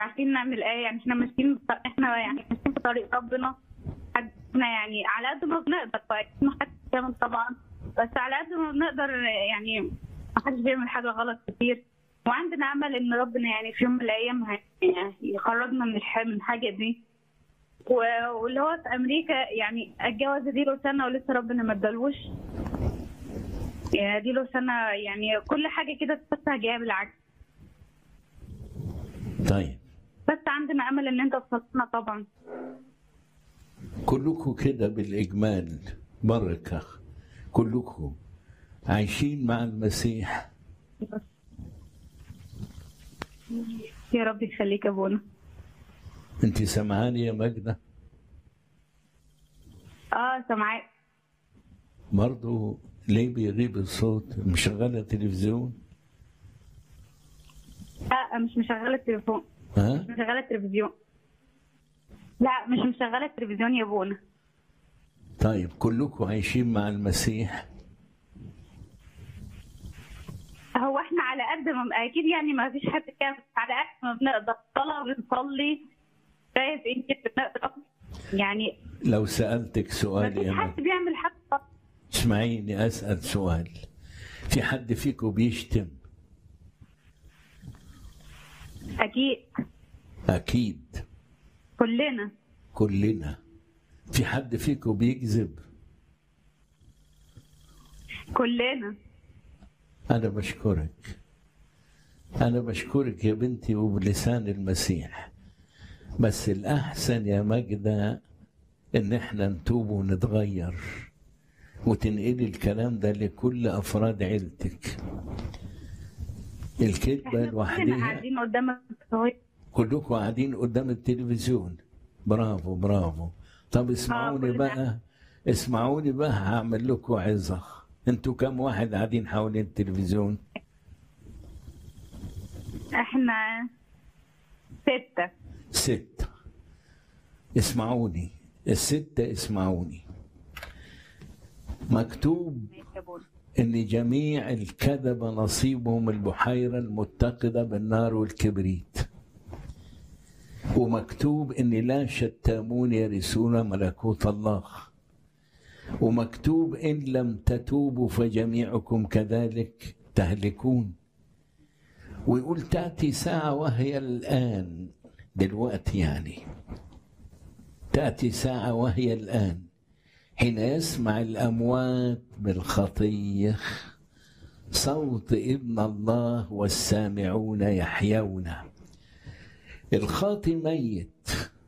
عارفين نعمل ايه يعني احنا ماشيين احنا يعني ماشيين في طريق ربنا احنا يعني على قد ما بنقدر طيب ما حدش بيعمل طبعا بس على قد ما بنقدر يعني ما حدش بيعمل حاجه غلط كتير وعندنا امل ان ربنا يعني في يوم من الايام هي- يخرجنا من الح- من الحاجه دي و- واللي هو في امريكا يعني الجواز دي له سنه ولسه ربنا ما ادالوش يعني دي له سنه يعني كل حاجه كده تحسها جايه بالعكس طيب بس عندنا امل ان انت تصلحنا طبعا كلكم كده بالإجمال بركة كلكم عايشين مع المسيح يا رب يخليك يا ابونا انت سمعاني يا ماجدة اه سامعاك برضو ليه بيغيب الصوت مشغلة تلفزيون لا مش مشغله التليفون ها مش مشغله التلفزيون لا مش مشغله التلفزيون يا ابونا طيب كلكم عايشين مع المسيح هو احنا على قد ما اكيد يعني ما فيش حد كان على قد ما بنقدر صلاه بنصلي شايف انت بنقدر يعني لو سألتك ما سؤال فيش يا حد ماجدة بيعمل حاجه اسمعيني أسأل سؤال في حد فيكم بيشتم اكيد أكيد كلنا كلنا في حد فيكم بيكذب كلنا أنا بشكرك أنا بشكرك يا بنتي وبلسان المسيح بس الأحسن يا ماجدة إن إحنا نتوب ونتغير وتنقلي الكلام ده لكل أفراد عيلتك الكذبة احنا كلنا لوحدها قاعدين قدام التصوير كلكم قاعدين قدام التلفزيون برافو برافو طب اسمعوني كلنا. بقى اسمعوني بقى هعمل لكم عظة انتوا كم واحد قاعدين حوالين التلفزيون احنا ستة ستة اسمعوني الستة اسمعوني مكتوب يا ابونا ان جميع الكذبة نصيبهم البحيرة المتقدة بالنار والكبريت ومكتوب ان لا شتامون يرثون ملكوت الله ومكتوب ان لم تتوبوا فجميعكم كذلك تهلكون ويقول تأتي ساعة وهي الآن دلوقتي يعني تأتي ساعة وهي الآن حين يسمع الأموات بالخطية صوت ابن الله والسامعون يحيون الخاطي ميت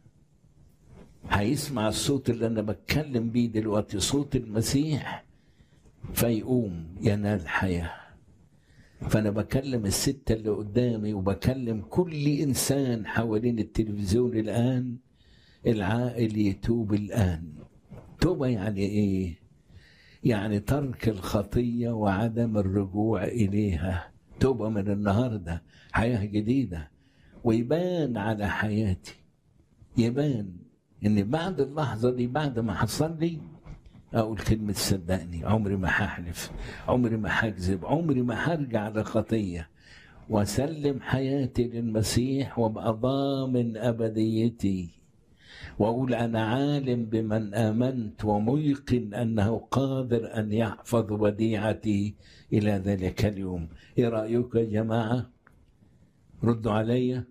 هيسمع الصوت اللي أنا بتكلم بيه دلوقتي صوت المسيح فيقوم ينال حياه فانا بكلم الستة اللي قدامي وبكلم كل انسان حوالين التلفزيون الان العائل يتوب الان توبة يعني ايه يعني ترك الخطية وعدم الرجوع إليها توبة من النهاردة حياة جديدة ويبان على حياتي يبان إن بعد اللحظة دي بعد ما حصل لي أقول كلمة صدقني عمري ما هحلف عمري ما هكذب عمري ما هرجع لخطية وأسلم حياتي للمسيح وأبقى ضامن أبديتي وأقول أنا عالم بمن آمنت وميقن أنه قادر أن يحفظ وديعتي إلى ذلك اليوم إيه رأيكم يا جماعة ردوا عليا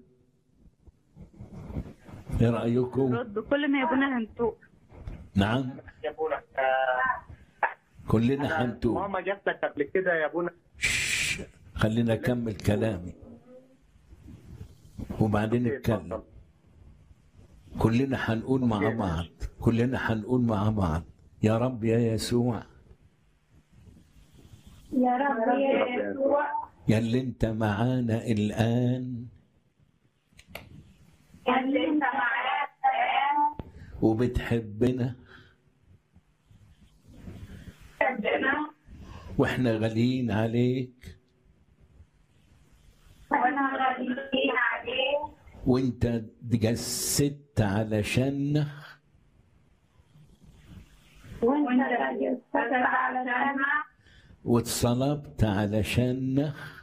إيه رأيكم رد كلنا يا ابونا هنتوب نعم يا ابونا آه، كلنا هنتوب ماما جات لك قبل كده يا ابونا شش، خلينا أكمل كلامي وبعدين نتكلم كلنا هنقول مع بعض كلنا هنقول مع بعض يا رب يا يسوع يا رب يا يسوع يا اللي انت معانا الآن اللي انت معانا الآن وبتحبنا ربنا واحنا غاليين عليك وانا غاليين عليه وانت اتجسدت علشاننا وانت جسدك على سنة واتصلبت علشاننا